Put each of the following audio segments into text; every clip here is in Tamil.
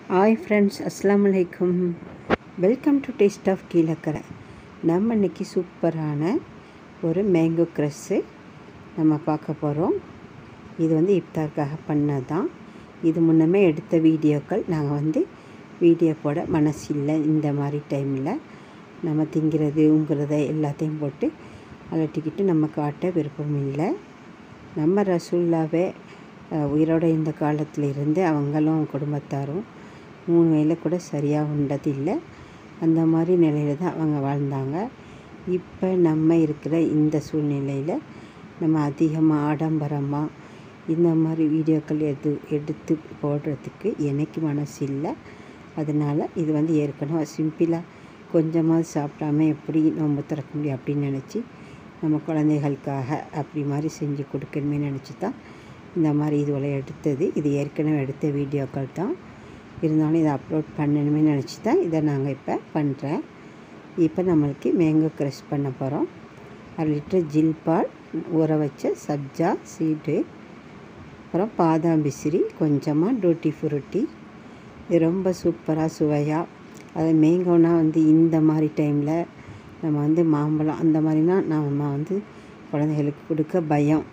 ஹாய் ஃப்ரெண்ட்ஸ் அஸ்ஸலாமு அலைக்கும் welcome to taste of Keelakarai நம்ம இன்னைக்கு சூப்பரான ஒரு மேங்கோ க்ரஸ்ஸு நம்ம பார்க்க போகிறோம் இது வந்து இஃப்தாருக்காக பண்ணது தான் இது முன்னமே எடுத்த வீடியோக்கள் நாங்கள் வந்து வீடியோ போட மனசு இல்லை இந்த மாதிரி டைமில் நம்ம திங்கிறது உங்கிறத எல்லாத்தையும் போட்டு அலட்டிக்கிட்டு நம்ம காட்ட விருப்பம் இல்லை நம்ம ரசூல்லாவே அஹ், உயிரோட இந்த காலத்தில் இருந்து அவங்களும் குடும்பத்தாரும் மூணு வேளை கூட சரியாக உண்டதில்லை அந்த மாதிரி நிலையில் தான் அவங்க வாழ்ந்தாங்க இப்போ நம்ம இருக்கிற இந்த சூழ்நிலையில் நம்ம அதிகமாக ஆடம்பரமாக இந்த மாதிரி வீடியோக்கள் எது எடுத்து போடுறதுக்கு எனக்கு மனசு இல்லை அதனால் இது வந்து ஏற்கனவே சிம்பிளாக கொஞ்சமாக சாப்பிடாம எப்படி நோன்பு திறக்க முடியும் அப்படின்னு நினச்சி நம்ம குழந்தைகளுக்காக அப்படி மாதிரி செஞ்சு கொடுக்கணுமே நினச்சி தான் இந்த மாதிரி இதுவரை எடுத்தது இது ஏற்கனவே எடுத்த வீடியோக்கள் தான் இருந்தாலும் இதை அப்லோட் பண்ணணுமே நினச்சி தான் இதை நாங்கள் இப்போ பண்ணுறேன் இப்போ நம்மளுக்கு மேங்கோ க்ரஷ் பண்ண போகிறோம் அரை லிட்டர் ஜில் பால் ஊற வச்ச சப்ஜா சீடு அப்புறம் பாதாம் பிசிறி கொஞ்சமாக டூட்டி ஃப்ரூட்டி இது ரொம்ப சூப்பராக சுவையாக அது மேங்கோனா வந்து இந்த மாதிரி டைமில் நம்ம வந்து மாம்பழம் அந்த மாதிரினா நம்ம வந்து குழந்தைகளுக்கு கொடுக்க பயம்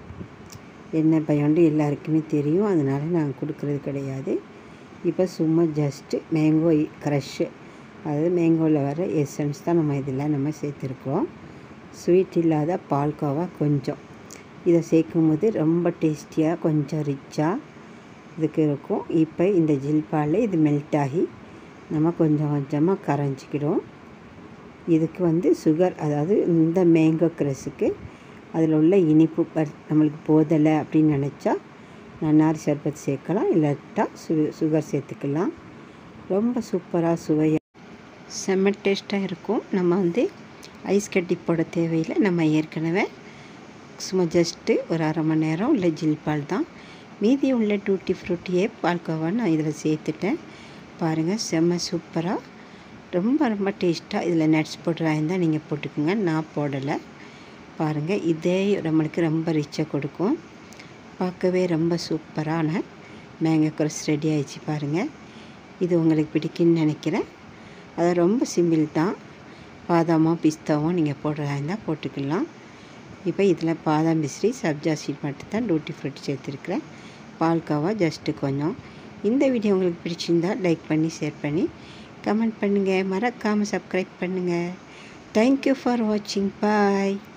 என்ன பயம்னு எல்லாருக்குமே தெரியும் அதனால நாங்கள் கொடுக்கறது கிடையாது இப்போ சும்மா ஜஸ்ட்டு மேங்கோ க்ரஷ்ஷு அதாவது மேங்கோவில் வர எசன்ஸ் தான் நம்ம இதில் நம்ம சேர்த்துருக்கோம் ஸ்வீட் இல்லாத பால்கோவா கொஞ்சம் இதை சேர்க்கும் போது ரொம்ப டேஸ்டியாக கொஞ்சம் ரிச்சாக இதுக்கு இருக்கும் இப்போ இந்த ஜில் பாலில் இது மெல்ட் ஆகி நம்ம கொஞ்சம் கொஞ்சமாக கரைஞ்சிக்கிடும் இதுக்கு வந்து சுகர் அதாவது இந்த மேங்கோ க்ரஸுக்கு அதில் உள்ள இனிப்பு பர் நம்மளுக்கு போதலை அப்படின்னு நினச்சா நன்னாரி சர்பத் சேர்க்கலாம் இல்லாட்டா சு சுகர் சேர்த்துக்கலாம் ரொம்ப சூப்பராக சுவையாக செம்ம டேஸ்ட்டாக இருக்கும் நம்ம வந்து ஐஸ் கட்டி போட தேவையில்லை நம்ம ஏற்கனவே சும்மா ஜஸ்ட்டு ஒரு அரை மணி நேரம் இல்லை ஜில் பால் தான் மீதி உள்ள டூட்டி ஃப்ரூட்டியே பால்கோவா நான் இதில் சேர்த்துட்டேன் பாருங்கள் செம்ம சூப்பராக ரொம்ப ரொம்ப டேஸ்ட்டாக இதில் நட்ஸ் போடுறா இருந்தால் நீங்கள் போட்டுக்கோங்க நான் போடலை பாருங்கள் இதே நம்மளுக்கு ரொம்ப ரிச்சாக கொடுக்கும் பார்க்கவே ரொம்ப சூப்பரான மேங்கோ குரஸ் ரெடி ஆயிடுச்சு பாருங்கள் இது உங்களுக்கு பிடிக்குன்னு நினைக்கிறேன் அது ரொம்ப சிம்பிள் தான் பாதாமோ பிஸ்தாவோ நீங்கள் போடுறதா இருந்தால் போட்டுக்கலாம் இப்போ இதில் பாதாம் பிஸ்ரி சப்ஜா சீட் மட்டும் தான் டூட்டி ஃப்ரூட் சேர்த்துருக்குறேன் பால்காவா ஜஸ்ட்டு கொஞ்சம் இந்த வீடியோ உங்களுக்கு பிடிச்சிருந்தா லைக் பண்ணி ஷேர் பண்ணி கமெண்ட் பண்ணுங்கள் மறக்காமல் சப்ஸ்கிரைப் பண்ணுங்கள் தேங்க்யூ ஃபார் வாட்சிங் பாய்